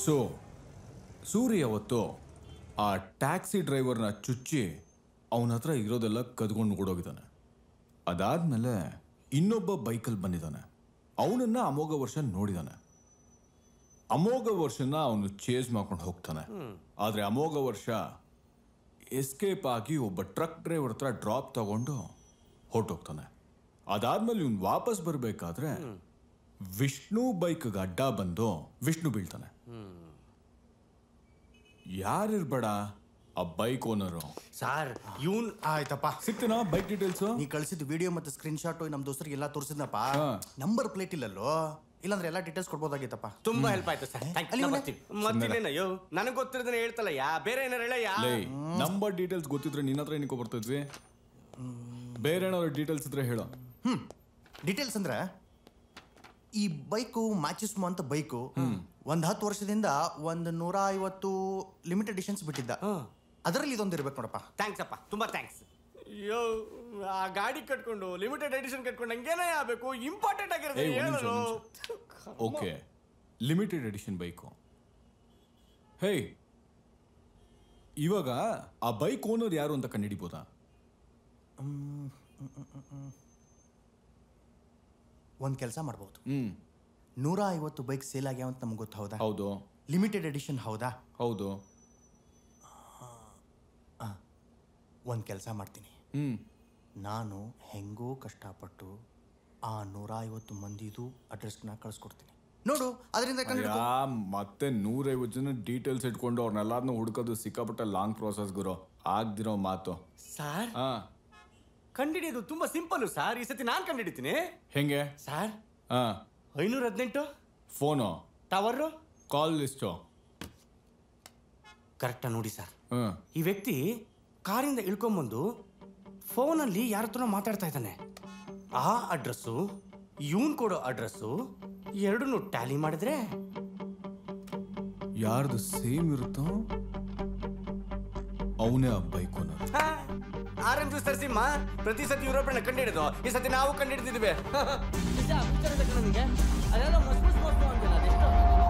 So ಸೂರ್ಯ ಅವತ್ತು ಆ taxi ಡ್ರೈವರ್ನ ಚುಚ್ಚಿ ಅವನ ಹತ್ರ ಇರೋದೆಲ್ಲ ಕದ್ಕೊಂಡು ಓಡೋಗಿದ್ದಾನೆ ಅದಾದ್ಮೇಲೆ ಇನ್ನೊಬ್ಬ ಬೈಕಲ್ಲಿ ಬಂದಿದ್ದಾನೆ ಅವನನ್ನ ಅಮೋಘ ವರ್ಷ ನೋಡಿದಾನೆ ಅಮೋಘ ವರ್ಷನ ಅವನು ಚೇಸ್ ಮಾಡ್ಕೊಂಡು ಹೋಗ್ತಾನೆ ಆದ್ರೆ ಅಮೋಘ ವರ್ಷ ಎಸ್ಕೇಪ್ ಆಗಿ ಒಬ್ಬ ಟ್ರಕ್ ಡ್ರೈವರ್ ಹತ್ರ ಡ್ರಾಪ್ ತಗೊಂಡು ಹೊರಟೋಗ್ತಾನೆ ಅದಾದ್ಮೇಲೆ ಇವ್ನು ವಾಪಸ್ ಬರಬೇಕಾದ್ರೆ ವಿಷ್ಣು ಬೈಕ್ಗೆ ಅಡ್ಡ ಬಂದು ವಿಷ್ಣು ಬೀಳ್ತಾನೆ ಯಾರಿರ್ಬೇಡ ಆ ಬೈಕ್ ಓನರು ಸರ್ ಇವನ್ ಆಯ್ತಪ್ಪ ಸಿಕ್ತನಾ ಬೈಕ್ ಡೀಟೇಲ್ಸ್ ನೀ ಕಳಿಸಿದ ವಿಡಿಯೋ ಮತ್ತೆ ಸ್ಕ್ರೀನ್ ಶಾಟ್ ನಮ್ ದೋಸ್ತರಿಗೆ ಎಲ್ಲ ತೋರಿಸಿದ್ನಪ್ಪ ಹಾ. ನಂಬರ್ ಪ್ಲೇಟ್ ಇಲ್ಲಲ್ಲೋ ಇಲ್ಲಾಂದ್ರೆ ಎಲ್ಲ ಡೀಟೇಲ್ಸ್ ಕೊಡ್ಬೋದಾಗಿತ್ತಪ್ಪ ತುಂಬಾ ಹೆಲ್ಪ್ ಆಯ್ತು ಸರ್ ಅಲ್ಲಿ ಇವ್ನೆ. ಮತ್ತಿನ್ನೇನಯ್ಯೋ ನನಗೆ ಗೊತ್ತಿರೋದನ್ನ ಹೇಳ್ತಲ್ಲ ಯಾ ಬೇರೆ ಏನಾರ ಹೇಳಯ್ಯ ಲೇ ನಂಬರ್ ಡೀಟೇಲ್ಸ್ ಗೊತ್ತಿದ್ರೆ ನಿನ್ನ ಹತ್ರ ಏನಕ್ಕೆ ಬರ್ತಿದ್ವಿ ಬೇರೆ ಏನಾದ್ರು ಡೀಟೇಲ್ಸ್ ಇದ್ರೆ ಹೇಳೋ ಹ್ಮ್ ಡೀಟೇಲ್ಸ್ ಅಂದ್ರೆ ಈ ಬೈಕು ಮ್ಯಾಚಿಸ್ಮೋ ಅಂತ ಬೈಕು ಒಂದ್ ಹತ್ತು ವರ್ಷದಿಂದ ಒಂದ್ ನೂರ ಐವತ್ತು ಲಿಮಿಟೆಡ್ ಎಡಿಷನ್ಸ್ ಬಿಟ್ಟಿದ್ದ ಅದರಲ್ಲಿ ಇದೊಂದು ಇರ್ಬೇಕು ನೋಡಪ್ಪ ಥ್ಯಾಂಕ್ಸ್ ಅಪ್ಪ ತುಂಬಾ ಥ್ಯಾಂಕ್ಸ್ ಅಯ್ಯೋ ಆ ಗಾಡಿ ಕಟ್ಕೊಂಡು ಲಿಮಿಟೆಡ್ ಎಡಿಷನ್ ಕಟ್ಕೊಂಡು ಹಂಗೇನೇ ಆಗ್ಬೇಕು ಇಂಪಾರ್ಟೆಂಟ್ ಆಗಿರೋದು ಏಯ್, ಒಂದ್ ನಿಮಿಷ, ಹೇಳೋದು ಒಂದ್ ಓಕೆ ಲಿಮಿಟೆಡ್ ಎಡಿಷನ್ ಬೈಕು ಹೇ ಇವಾಗ ಆ ಬೈಕ್ ಓನರ್ ಯಾರು ಅಂತ ಕಂಡುಹಿಡಿಬೋದಾ ಒಂದ್ ಕೆಲಸ ಮಾಡ್ಬೋದು ಹ್ಮ್ ನೂರ ಐವತ್ತು ಬೈಕ್ ಸೇಲ್ ಆಗ್ಯಾವ ಅಂತ ನಮ್ಗೆ ಗೊತ್ತು ಹೌದಾ ಹೌದು ಲಿಮಿಟೆಡ್ ಎಡಿಷನ್ ಹೌದಾ ಹೌದು ಒಂದ್ ಕೆಲಸ ಮಾಡ್ತೀನಿ ಹ್ಮ್ ನಾನು ಹೆಂಗೋ ಕಷ್ಟಪಟ್ಟು ಆ ನೂರ ಐವತ್ತು ಮಂದಿದು ಅಡ್ರೆಸ್ನ ಕಳಿಸ್ಕೊಡ್ತೀನಿ ನೋಡು ಅದರಿಂದ ಕಂಡು ಯಾ ಮತ್ತೆ ನೂರೈವತ್ತು ಜನ ಡೀಟೇಲ್ಸ್ ಇಟ್ಕೊಂಡು ಅವ್ರನ್ನೆಲ್ಲಾರನ್ನೂ ಹುಡ್ಕೋದು ಸಿಕ್ಕಾಪಟ್ಟೆ ಲಾಂಗ್ ಪ್ರೋಸೆಸ್ ಗುರು ಆಗ್ದಿರೋ ಮಾತು ಸರ್ ಹಾ ಕಂಡಿಡಿಯೋದು ತುಂಬಾ ಸಿಂಪಲ್ ಸರ್ ಈ ಸತಿ ನಾನು ಕಂಡಿಡಿತೀನಿ ಹೆಂಗೆ ಸರ್ ಹಾ ಐನೂರ ಹದಿನೆಂಟು ಫೋನು ಟವರು ಕಾಲ್ ಲಿಸ್ಟು ಕರೆಕ್ಟಾ ನೋಡಿ ಸರ್ ಹ್ಮ್ ಈ ವ್ಯಕ್ತಿ ಕಾರಿಂದ ಇಳ್ಕೊಂಬಂದು ಫೋನಲ್ಲಿ ಯಾರ ಹತ್ರ ಮಾತಾಡ್ತಾ ಇದ್ದಾನೆ ಆ ಅಡ್ರೆಸ್ಸು ಇವನ್ ಕೊಡೋ ಅಡ್ರೆಸ್ಸು ಎರಡನ್ನೂ ಟ್ಯಾಲಿ ಮಾಡಿದ್ರೆ ಯಾರ್ದು ಸೇಮ್ ಇರುತ್ತೋ ಅವನೇ ಆ ಬೈಕ್ ಓನರ್ ಆರೆಂಜ್ ಜ್ಯೂಸ್ ತರಿಸಿಮ್ಮ ಪ್ರತಿ ಸತಿ ಯುರೋಪನ್ನ ಕಂಡಿಡಿದು ಈ ಸತಿ ನಾವು ಕಂಡಿಡ್ತಿದ್ವಿ ನಿಜ ಗೊತ್ತಿರೋದಕ್ಕೆ ನನಗೆ ಅದೆಲ್ಲ ಮಸ್ ಮಸ್ ಮಸ್ ಅಂತಿಲ್ಲ ಅದೆಷ್ಟು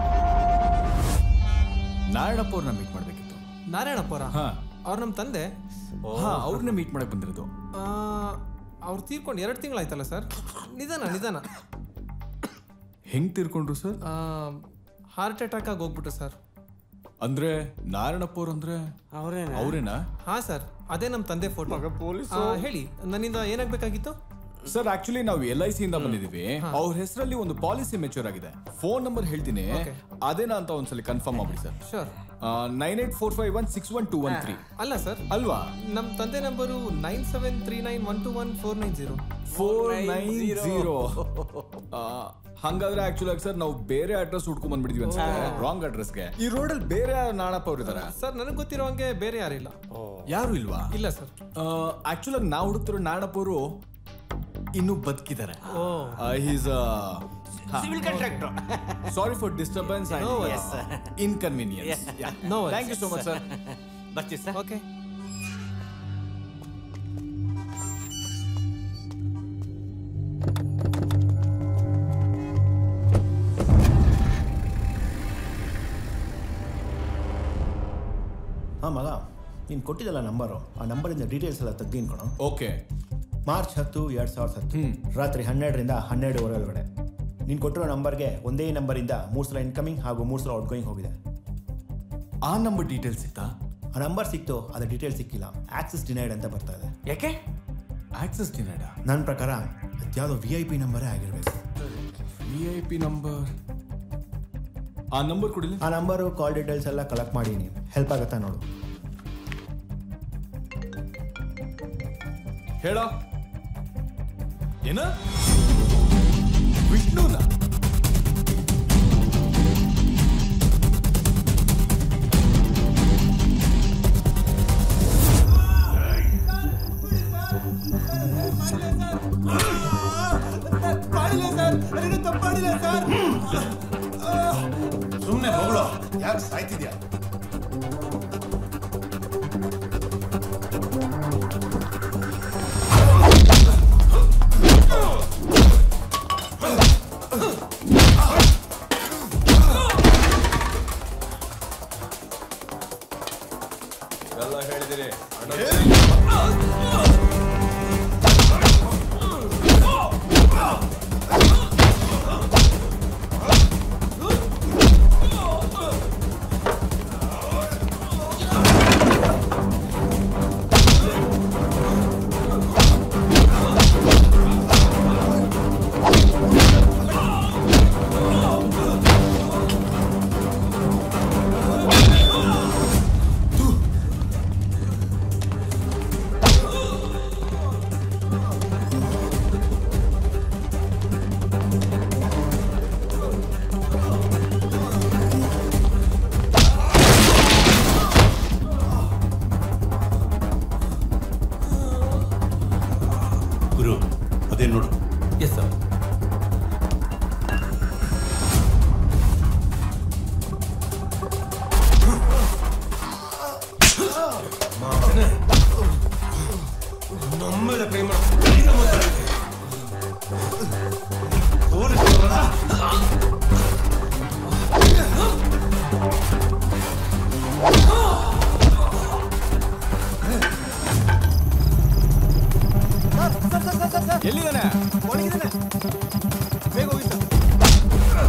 ನಾರಾಯಣಪ್ಪ ಅವ್ರನ್ನ ಮೀಟ್ ಮಾಡ್ಬೇಕಿತ್ತು ನಾರಾಯಣಪ್ಪರ ಹಾ ಅವ್ರು ನಮ್ಮ ತಂದೆ ಹಾ ಅವ್ರನ್ನ ಮೀಟ್ ಮಾಡಕ್ ಬಂದಿರೋದು ಅವ್ರು ತೀರ್ಕೊಂಡು ಎರಡು ತಿಂಗಳಾಯ್ತಲ್ಲ ಸರ್ ನಿಧಾನ ನಿಧಾನ ಹೆಂಗ್ ತೀರ್ಕೊಂಡ್ರು ಸರ್ ಹಾರ್ಟ್ ಅಟ್ಯಾಕ್ ಆಗಿ ಹೋಗ್ಬಿಟ್ಟು ಸರ್ ಅಂದ್ರೆ ನಾರಾಯಣಪ್ಪ ಅವ್ರು ಅಂದ್ರೆ ಅವರೇನ ಅವ್ರೇನಾ ಹಾ ಸರ್ ಅದೇ ನಮ್ಮ ತಂದೆ ಫೋಟೋ ಹೇಳಿ ನನ್ನಿಂದ ಏನಾಗಬೇಕಾಗಿತ್ತು ಸರ್ ಆಕ್ಚುಲಿ ನಾವು ಎಲ್ ಐ ಸಿ ಇಂದ ಬಂದಿದೀವಿ ಅವ್ರ ಹೆಸರಲ್ಲಿ ಒಂದು ಪಾಲಿಸಿ ಮೆಚೂರ್ ಆಗಿದೆ ಫೋನ್ ನಂಬರ್ ಹೇಳ್ತೀನಿ ಅದೇನಾ ಅಂತ ಒಂದ್ಸಲಿ ಕನ್ಫರ್ಮ್ ಮಾಡ್ಬಿಡಿ ಸರ್ ಶೋರ್ nine eight four five one six one two one three ಅಲ್ಲ ಸರ್ ಅಲ್ವಾ ನಮ್ಮ ತಂದೆ number nine seven three nine one two one four nine zero four nine zero ಹಂಗಾದ್ರೆ ಆಕ್ಚುಲಿ ಆಗಿ ಸರ್ ನಾವು ಬೇರೆ ಅಡ್ರೆಸ್ ಹುಡ್ಕೊಂಡ್ ಬಂದ್ಬಿಡ್ತೀವಿ ಅನ್ಸುತ್ತೆ ರಾಂಗ್ ಅಡ್ರೆಸ್ಗೆ ಈ ರೋಡಲ್ಲಿ ಬೇರೆ ನಾಣಪ್ಪ ಅವ್ರು ಇದಾರೆ ಸರ್ ನನಗೆ ಗೊತ್ತಿರೋ ಹಂಗೆ ಬೇರೆ ಯಾರಿಲ್ಲ ಯಾರು ಇಲ್ವಾ ಇಲ್ಲ ಸರ್ ಆಕ್ಚುಲ್ ಆಗಿ ನಾವು ಹುಡುಕ್ತಿರೋ ನಾಣಪ್ಪ ಅವರು ಇನ್ನೂ ಬದುಕಿದ್ದಾರೆ he's civil contractor sorry for disturbance inconvenience No worries. Thank you so much sir ಬರ್ತೀವಿ ಸರ್ ಓಕೆ ಹಾಂ ಮಗ ನೀನು ಕೊಟ್ಟಿದ್ದಲ್ಲ ನಂಬರು ಆ ನಂಬರಿಂದ ಡೀಟೇಲ್ಸ್ ಎಲ್ಲ ತೆಗ್ದೀನಿ ಕಣೋ ಓಕೆ ಮಾರ್ಚ್ ಹತ್ತು ಎರಡು ಸಾವಿರದ ಹತ್ತು ರಾತ್ರಿ ಹನ್ನೆರಡರಿಂದ ಹನ್ನೆರಡುವರೆ ಒಳಗಡೆ ನೀನು ಕೊಟ್ಟಿರೋ ನಂಬರ್ಗೆ ಒಂದೇ ನಂಬರಿಂದ ಮೂರು ಸಲ ಇನ್ಕಮಿಂಗ್ ಹಾಗೂ ಮೂರು ಸಲ ಔಟ್ಗೋಯಿಂಗ್ ಹೋಗಿದೆ ಆ ನಂಬರ್ ಡೀಟೇಲ್ಸ್ ಇತ್ತಾ ಆ ನಂಬರ್ ಸಿಕ್ತು ಅದ್ರ ಡೀಟೇಲ್ಸ್ ಸಿಕ್ಕಿಲ್ಲ ಆಕ್ಸೆಸ್ ಡಿನೈಡ್ ಅಂತ ಬರ್ತಾ ಇದೆ ಯಾಕೆ ಆಕ್ಸೆಸ್ ಡಿನೈಡ ನನ್ನ ಪ್ರಕಾರ ಅದ್ಯಾವುದೋ ವಿ ಐ ಪಿ ನಂಬರೇ ಆಗಿರಬೇಕು ವಿ ಐ ಪಿ ನಂಬರ್ ಆ ನಂಬರ್ ಕೊಡಿಲ್ಲ ಆ ನಂಬರು ಕಾಲ್ ಡೀಟೇಲ್ಸ್ ಎಲ್ಲ ಕಲೆಕ್ಟ್ ಮಾಡೀನಿ ಹೆಲ್ಪ್ ಆಗುತ್ತಾ ನೋಡು ಹೇಳ ಏನ ವಿಷ್ಣುನ ಸುಮ್ಮನೆ ಹೋಗ್ಳು ಯಾಕೆ ಸಾಯ್ತಿದ್ಯಾ ಗುರು ಅದೇ ನೋಡು ಎಸ್ ಸರ್ ನಮ್ಮೇಲೆ ಪ್ರೇಮ ಎಲ್ಲಿದ್ದಾನೆ ಬೇಗ ಹೋಗಿ ಸರ್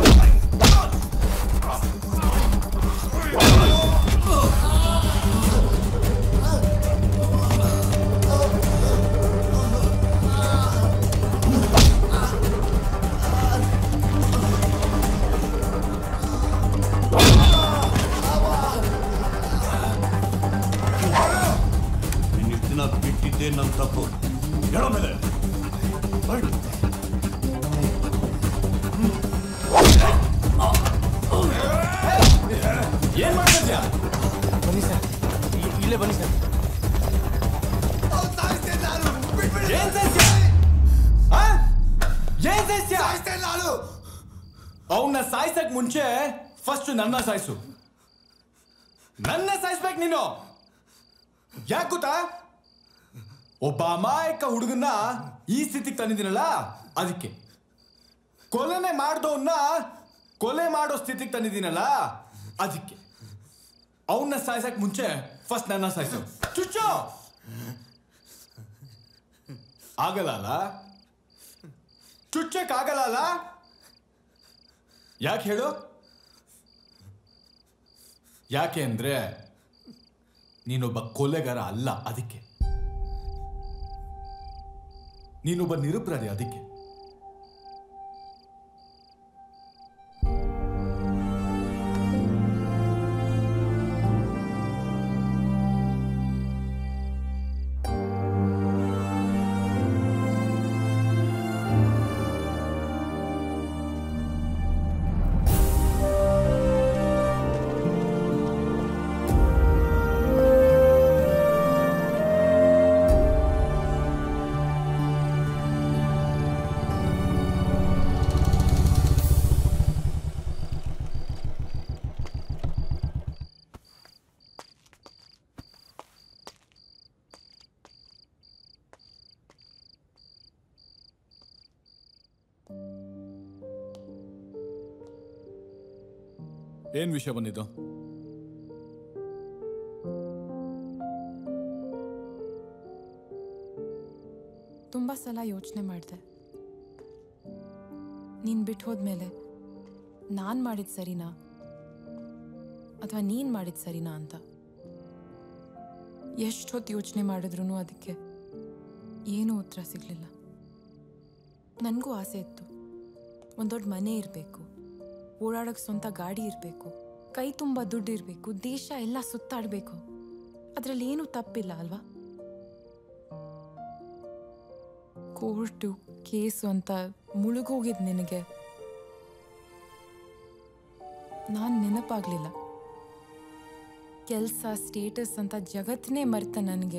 ನಿನ್ನ ದಿನ ಬಿಟ್ಟಿದ್ದೆ ನನ್ನ ತಪ್ಪು ಹೇಳೋ ಮೇಲೆ ಹೊರ್ಡು. ಏನ್ ಮಾಡ್ತಿದ್ಯಾ ಬನ್ನಿ ಸರ್ ಇ- ಇಲ್ಲೇ ಬನ್ನಿ ಸರ್ ಏನ್ ಸಸ್ಯ ಆ? ಏನ್ ಸಸ್ಯ ಅವನ್ನ ಸಾಯ್ಸಕ್ ಮುಂಚೆ ಫಸ್ಟ್ ನನ್ನ ಸಾಯ್ಸು ನನ್ನ ಸಾಯಿಸ್ಬೇಕು ನೀನು ಯಾಕೆ ಗೊತ್ತಾ ಒಬ್ಬ ಅಮಾಯಕ ಹುಡುಗನ್ನ ಈ ಸ್ಥಿತಿಗೆ ತಂದಿದ್ದೀನಲ್ಲ ಅದಕ್ಕೆ ಕೊಲೆನೆ ಮಾಡ್ದವನ್ನ ಕೊಲೆ ಮಾಡೋ ಸ್ಥಿತಿಗೆ ತಂದಿದ್ದೀನಲ್ಲ ಅದಕ್ಕೆ ಅವನ್ನ ಸಾಯ್ಸಕ್ ಮುಂಚೆ ಫಸ್ಟ್ ನನ್ನ ಸಾಯ್ಸು ಚುಚ್ಚು ಆಗಲ್ಲ ಅಲ್ಲ ಚುಚ್ಚಕ್ ಆಗಲ್ಲ ಅಲ್ಲ ಯಾಕೆ ಹೇಳು ಯಾಕೆ ಅಂದ್ರೆ ನೀನೊಬ್ಬ ಕೊಲೆಗಾರ ಅಲ್ಲ ಅದಕ್ಕೆ ನೀನೊಬ್ಬ ನಿರುಪರಾಧಿ ಅದಕ್ಕೆ ಏನ್ ವಿಷಯ ಬಂದಿದ್ದು ತುಂಬ ಸಲ ಯೋಚನೆ ಮಾಡಿದೆ ನೀನು ಬಿಟ್ಟು ಹೋದ್ಮೇಲೆ ನಾನು ಮಾಡಿದ ಸರಿನಾ ಅಥವಾ ನೀನು ಮಾಡಿದ ಸರಿನಾ ಅಂತ ಎಷ್ಟು ಹೊತ್ತು ಯೋಚನೆ ಮಾಡಿದ್ರು ಅದಕ್ಕೆ ಏನೂ ಉತ್ತರ ಸಿಗಲಿಲ್ಲ ನನಗೂ ಆಸೆ ಇತ್ತು ಒಂದು ದೊಡ್ಡ ಮನೆ ಇರಬೇಕು ಓಡಾಡೋಕ್ಕೆ ಸ್ವಂತ ಗಾಡಿ ಇರಬೇಕು ಕೈ ತುಂಬ ದುಡ್ಡು ಇರಬೇಕು ದೇಶ ಎಲ್ಲ ಸುತ್ತಾಡಬೇಕು ಅದರಲ್ಲಿ ಏನೂ ತಪ್ಪಿಲ್ಲ ಅಲ್ವಾ ಕೋರ್ಟು ಕೇಸು ಅಂತ ಮುಳುಗೋಗಿದ್ ನಿನಗೆ ನಾನು ನೆನಪಾಗ್ಲಿಲ್ಲ ಕೆಲಸ ಸ್ಟೇಟಸ್ ಅಂತ ಜಗತ್ತನ್ನೇ ಮರೆತ ನನಗೆ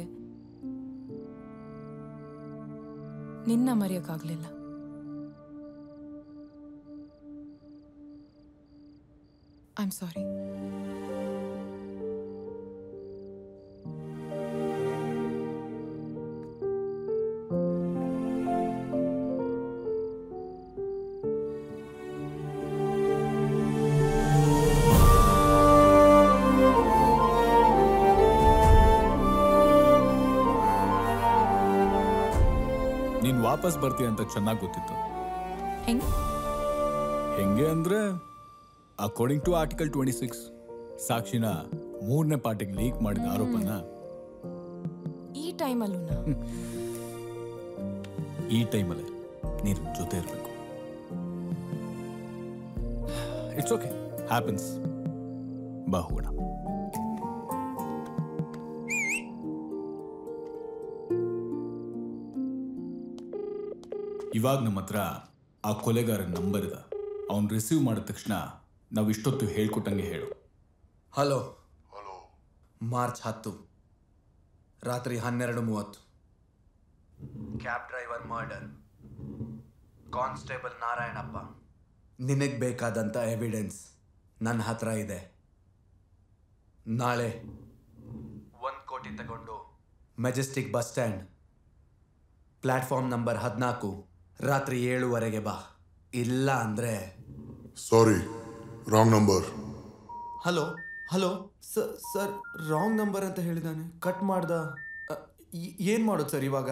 ನಿನ್ನ ಮರೆಯೋಕ್ಕಾಗಲಿಲ್ಲ ಐ ಆಮ್ ಸಾರಿ ನೀನ್ ವಾಪಸ್ ಬರ್ತೀಯ ಅಂತ ಚೆನ್ನಾಗಿ ಗೊತ್ತಿತ್ತು ಹೆಂಗೆ ಹೆಂಗೆ ಅಂದ್ರೆ according to article twenty six ಸಾಕ್ಷಿನ ಮೂರನೇ ಪಾರ್ಟಿಗೆ ಲೀಕ್ ಮಾಡಿದ ಆರೋಪನ ಈ ಟೈಮಲ್ಲೂ ಈ ಟೈಮಲ್ಲಿ ನೀನು ಜೊತೆ ಇರಬೇಕು ಇಟ್ಸ್ ಓಕೆ ಹ್ಯಾಪನ್ಸ್ ಬಾ ಹೋಗೋಣ ಇವಾಗ ನಮ್ಮ ಹತ್ರ ಆ ಕೊಲೆಗಾರನ ನಂಬರ್ ಇದೆ ಅವ್ನು ರಿಸೀವ್ ಮಾಡಿದ ತಕ್ಷಣ ನಾವು ಇಷ್ಟೊತ್ತು ಹೇಳ್ಕೊಟ್ಟಂಗೆ ಹೇಳು ಹಲೋ ಮಾರ್ಚ್ ಹತ್ತು ರಾತ್ರಿ ಹನ್ನೆರಡು ಮೂವತ್ತು cab driver murder constable Narayanappa ನಿನಗೆ ಬೇಕಾದಂಥ ಎವಿಡೆನ್ಸ್ ನನ್ನ ಹತ್ರ ಇದೆ ನಾಳೆ ಒಂದು ಕೋಟಿ ತಗೊಂಡು Majestic bus stand platform number ಹದಿನಾಲ್ಕು ರಾತ್ರಿ ಏಳುವರೆಗೆ ಬಾ ಇಲ್ಲ ಅಂದರೆ sorry wrong number hello hello sir sir wrong number ಅಂತ ಹೇಳಿದಾನೆ ಕಟ್ ಮಾಡ್ದ ಏನು ಮಾಡೋದು ಸರ್ ಇವಾಗ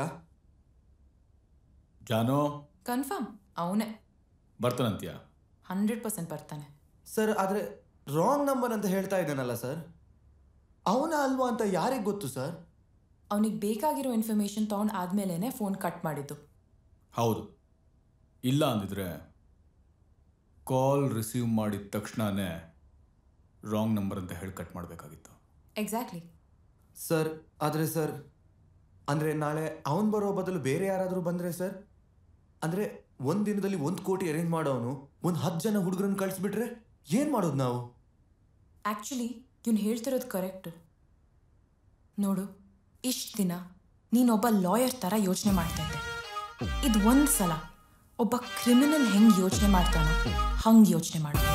ಜಾನೋ ಕನ್ಫರ್ಮ್ ಅವನೇ ಬರ್ತಾನಂತ್ಯ ಹಂಡ್ರೆಡ್ ಪರ್ಸೆಂಟ್ ಬರ್ತಾನೆ ಸರ್ ಆದರೆ ರಾಂಗ್ ನಂಬರ್ ಅಂತ ಹೇಳ್ತಾ ಇದ್ದಾನಲ್ಲ ಸರ್ ಅವನ ಅಲ್ವಾ ಅಂತ ಯಾರಿಗೆ ಗೊತ್ತು ಸರ್ ಅವನಿಗೆ ಬೇಕಾಗಿರೋ ಇನ್ಫಾರ್ಮೇಶನ್ ತೊಗೊಂಡು ಆದ್ಮೇಲೆ ಫೋನ್ ಕಟ್ ಮಾಡಿದ್ದು ಹೌದು ಇಲ್ಲ ಅಂದಿದ್ರೆ ಕಾಲ್ ರಿಸೀವ್ ಮಾಡಿದ ತಕ್ಷಣನೇ ರಾಂಗ್ ನಂಬರ್ ಅಂತ ಹೇಳಿ ಕಟ್ ಮಾಡಬೇಕಾಗಿತ್ತು ಎಕ್ಸಾಕ್ಟ್ಲಿ ಸರ್ ಆದರೆ ಸರ್ ಅಂದರೆ ನಾಳೆ ಅವನು ಬರೋ ಬದಲು ಬೇರೆ ಯಾರಾದರೂ ಬಂದರೆ ಸರ್ ಅಂದರೆ ಒಂದು ದಿನದಲ್ಲಿ ಒಂದು ಕೋಟಿ ಅರೇಂಜ್ ಮಾಡೋನು ಒಂದು ಹತ್ತು ಜನ ಹುಡುಗರನ್ನ ಕಳಿಸ್ಬಿಟ್ರೆ ಏನು ಮಾಡೋದು ನಾವು ಆ್ಯಕ್ಚುಲಿ ಇವ್ನು ಹೇಳ್ತಿರೋದು ಕರೆಕ್ಟು ನೋಡು ಇಷ್ಟು ದಿನ ನೀನೊಬ್ಬ ಲಾಯರ್ ಥರ ಯೋಚನೆ ಮಾಡ್ತಾ ಇದ್ದೆ ಇದು ಒಂದು ಸಲ ಒಬ್ಬ ಕ್ರಿಮಿನಲ್ ಹೆಂಗೆ ಯೋಚನೆ ಮಾಡ್ತಾನೋ ಹಂಗೆ ಯೋಚನೆ ಮಾಡು